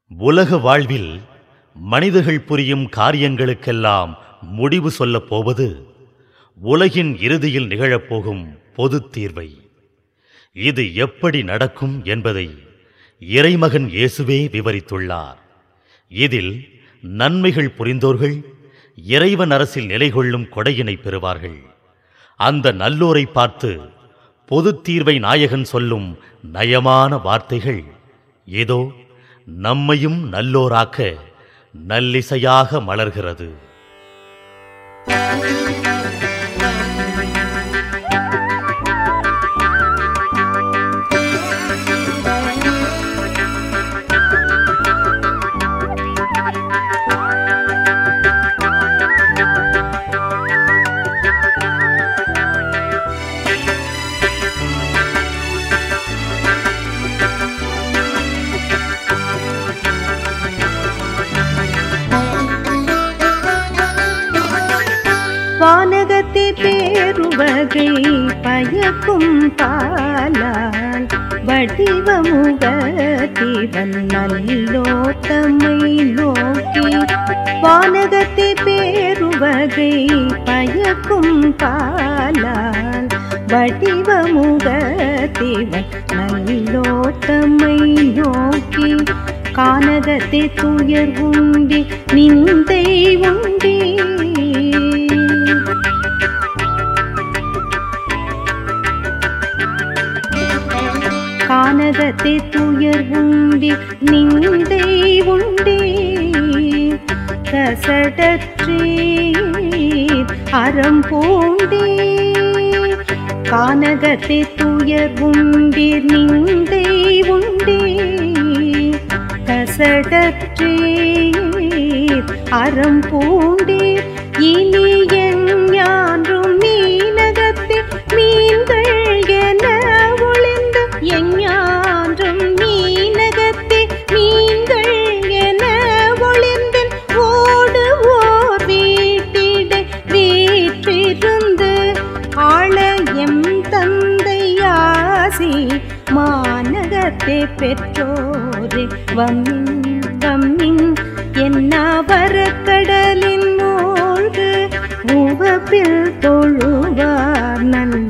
உலக வாழ்வில் மனிதர்கள் புரியும் காரியங்களுக்கெல்லாம் முடிவு சொல்லப் போவது உலகின் இறுதியில் நிகழப்போகும் பொதுத் தீர்வை இது எப்படி நடக்கும் என்பதை இறைமகன் இயேசுவே விவரித்துள்ளார் இதில் நன்மைகள் புரிந்தோர்கள் இறைவன் அரசில் நிலை கொள்ளும் கொடையினை பெறுவார்கள் அந்த நல்லோரை பார்த்து பொதுத் தீர்வை நாயகன் சொல்லும் நயமான வார்த்தைகள் ஏதோ நம்மையும் நல்லோராக்க நல்லிசையாக மலர்கிறது வானகத்தை பேருவகை பயக்கும் பாலால் வடிவமுகத்திவன் நல்லோத்தமை நோக்கி வானகத்தை பேருவகை பயக்கும் பாலால் வடிவமுகத்திவன் நல்லோத்தமை நோக்கி கானகத்தை துயர் உண்டி நிந்தை உண்டே கானகத்தை துயர் உண்டி நிந்தை உண்டே கசடற்றே அறம் பூண்டே கானகத்தை துயர் உண்டீர் நிந்தை உண்டே கசடற்றே அறம் பூண்டீர் இனி எஞ்ஞான்றும் மீனகத்தை மீன்கள் என ஒளிந்து எஞ்ஞான்றும் மீனகத்தை மீன்கள் என ஒளிந்தின் ஓடுவோர் வீட்டிடை வீற்றிருந்து ஆள எம் தந்தையாசி மாநகத்தை பெற்றோரே வம்மின் வம்மின் என்ன வரக்கடலின் மூழ்கு உவப்பில் தொழுவார் நல்ல